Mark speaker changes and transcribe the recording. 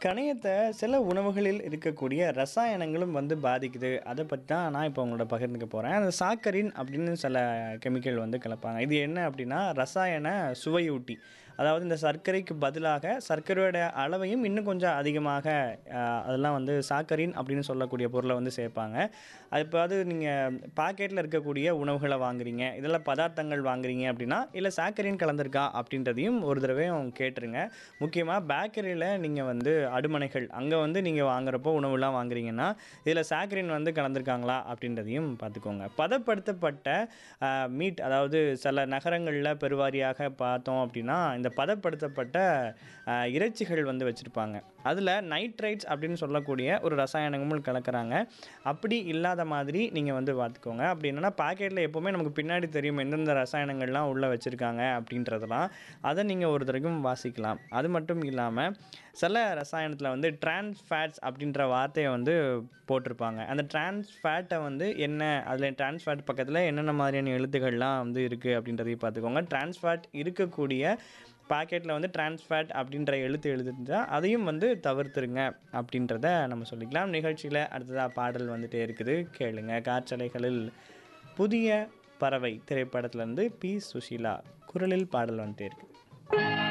Speaker 1: கணையத்தை சில உணவுகளில் இருக்கக்கூடிய ரசாயனங்களும் வந்து பாதிக்குது அதை பற்றி தான் நான் இப்போ உங்களோட பகிர்ந்துக்க போகிறேன் அந்த சாக்கரின் அப்படின்னு சில கெமிக்கல் வந்து கலப்பாங்க இது என்ன அப்படின்னா ரசாயன சுவையூட்டி அதாவது இந்த சர்க்கரைக்கு பதிலாக சர்க்கரையோட அளவையும் இன்னும் கொஞ்சம் அதிகமாக ஆஹ், அதெல்லாம் வந்து சாக்கரின் அப்படின்னு சொல்லக்கூடிய பொருளை வந்து சேர்ப்பாங்க அது இப்போ அது நீங்கள் பாக்கெட்டில் இருக்கக்கூடிய உணவுகளை வாங்குறீங்க இதெல்லாம் பதார்த்தங்கள் வாங்குறீங்க அப்படின்னா இல்லை சாக்கரின் கலந்திருக்கா அப்படின்றதையும் ஒரு தடவையும் கேட்டுருங்க முக்கியமாக பேக்கரியில் நீங்கள் வந்து அடுமனைகள் அங்கே வந்து நீங்கள் வாங்குறப்போ உணவுலாம் வாங்குறீங்கன்னா இதில் சாக்கரின் வந்து கலந்துருக்காங்களா அப்படின்றதையும் பார்த்துக்கோங்க பதப்படுத்தப்பட்ட மீட் அதாவது சில நகரங்களில் பெருவாரியாக பார்த்தோம் அப்படின்னா இந்த பதப்படுத்தப்பட்ட ஆஹ், இறைச்சிகள் வந்து வச்சுருப்பாங்க அதில் நைட்ரைட்ஸ் அப்படின்னு சொல்லக்கூடிய ஒரு ரசாயனமும் கலக்கிறாங்க அப்படி இல்லாத மாதிரி நீங்கள் வந்து பார்த்துக்கோங்க அப்படி என்னன்னா பாக்கெட்டில் எப்போவுமே நமக்கு பின்னாடி தெரியும் எந்தெந்த ரசாயனங்கள்லாம் உள்ளே வச்சுருக்காங்க அப்படின்றதெல்லாம் அதை நீங்கள் ஒரு தடவைக்கும் வாசிக்கலாம் அது மட்டும் இல்லாமல் சில ரசாயனத்தில் வந்து trans fats அப்படின்ற வார்த்தையை வந்து போட்டிருப்பாங்க அந்த trans fat-அ வந்து என்ன அதில் trans fat பக்கத்தில் என்னென்ன மாதிரியான எழுத்துக்கள்லாம் வந்து இருக்குது அப்படின்றதையும் பார்த்துக்கோங்க trans fat இருக்கக்கூடிய பாக்கெட்டில் வந்து trans fat அப்படின்ற எழுத்து எழுதிருந்தா அதையும் வந்து தவிர்த்துருங்க அப்படின்றத நம்ம சொல்லிக்கலாம் நிகழ்ச்சியில் அடுத்ததாக பாடல் வந்துட்டே இருக்குது கேளுங்க காற்றலைகளில் புதிய பறவை திரைப்படத்துலேருந்து பி சுஷீலா குரலில் பாடல் வந்துட்டே இருக்குது